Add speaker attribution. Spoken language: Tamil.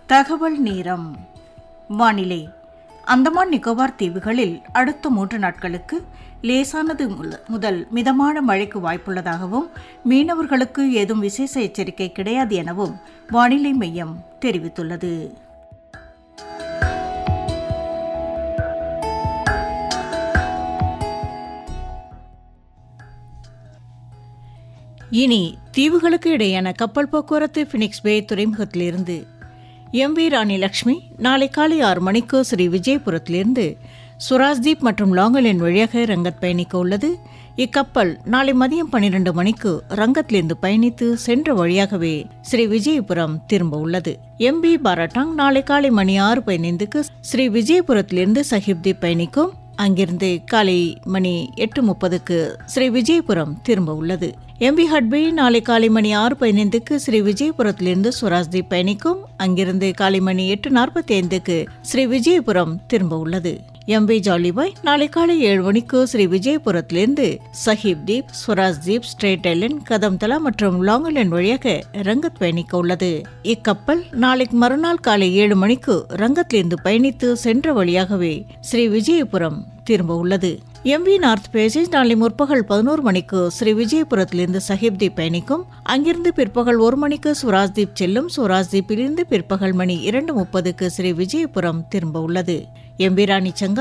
Speaker 1: தகவல் நேரம் வானிலை அந்தமான் நிக்கோபார் தீவுகளில் அடுத்த மூன்று நாட்களுக்கு லேசானது முல- முதல் மிதமான மழைக்கு வாய்ப்புள்ளதாகவும் மீனவர்களுக்கு ஏதும் விசேஷ எச்சரிக்கை கிடையாது எனவும் வானிலை மையம் தெரிவித்துள்ளது இனி தீவுகளுக்கு இடையேயான கப்பல் போக்குவரத்து பினிக்ஸ் பே துறைமுகத்திலிருந்து எம் வி ராணி லக்ஷ்மி நாளை காலை ஆறு மணிக்கு ஸ்ரீ விஜயபுரத்திலிருந்து சுராஜ்தீப் மற்றும் லாங்கலின் வழியாக ரங்கத் பயணிக்க உள்ளது இக்கப்பல் நாளை மதியம் பன்னிரண்டு மணிக்கு ரங்கத்திலிருந்து பயணித்து சென்ற வழியாகவே ஸ்ரீ விஜயபுரம் திரும்ப உள்ளது எம் பி பாராட்டாங் நாளை காலை மணி ஆறு பதினைந்துக்கு ஸ்ரீ விஜயபுரத்திலிருந்து சஹிப்தீப் பயணிக்கும் அங்கிருந்து காலை மணி எட்டு முப்பதுக்கு ஸ்ரீ விஜயபுரம் திரும்ப உள்ளது எம்பி ஹட்பே நாளை காலை மணி ஆறு பதினைந்துக்கு ஸ்ரீ விஜயபுரத்திலிருந்து சுராஜ்தீப் பயணிக்கும் அங்கிருந்து காலை மணி எட்டு நாற்பத்தி ஐந்துக்கு ஸ்ரீ விஜயபுரம் திரும்ப உள்ளது எம்பி ஜாலிபாய் நாளை காலை ஏழு மணிக்கு ஸ்ரீ விஜயபுரத்திலிருந்து சஹிப் தீப் சுராஜ் தீப் ஸ்ட்ரேட் ஐலண்ட் கதம்தலா மற்றும் லாங்கலன் வழியாக ரங்கத் பயணிக்க உள்ளது இக்கப்பல் நாளை மறுநாள் காலை ஏழு மணிக்கு ரங்கத்திலிருந்து பயணித்து சென்ற வழியாகவே ஸ்ரீ விஜயபுரம் திரும்ப உள்ளது எம்வி நார்த் பேசேஜ் நாளை முற்பகல் பதினோரு மணிக்கு ஸ்ரீ விஜயபுரத்திலிருந்து சஹிப்தீப் பயணிக்கும் அங்கிருந்து பிற்பகல் ஒரு மணிக்கு சுராஜ்தீப் செல்லும் சுராஜ்தீப்பிலிருந்து பிற்பகல் மணி இரண்டு முப்பதுக்கு ஸ்ரீ விஜயபுரம் திரும்ப உள்ளது எம்பி ராணி சங்கா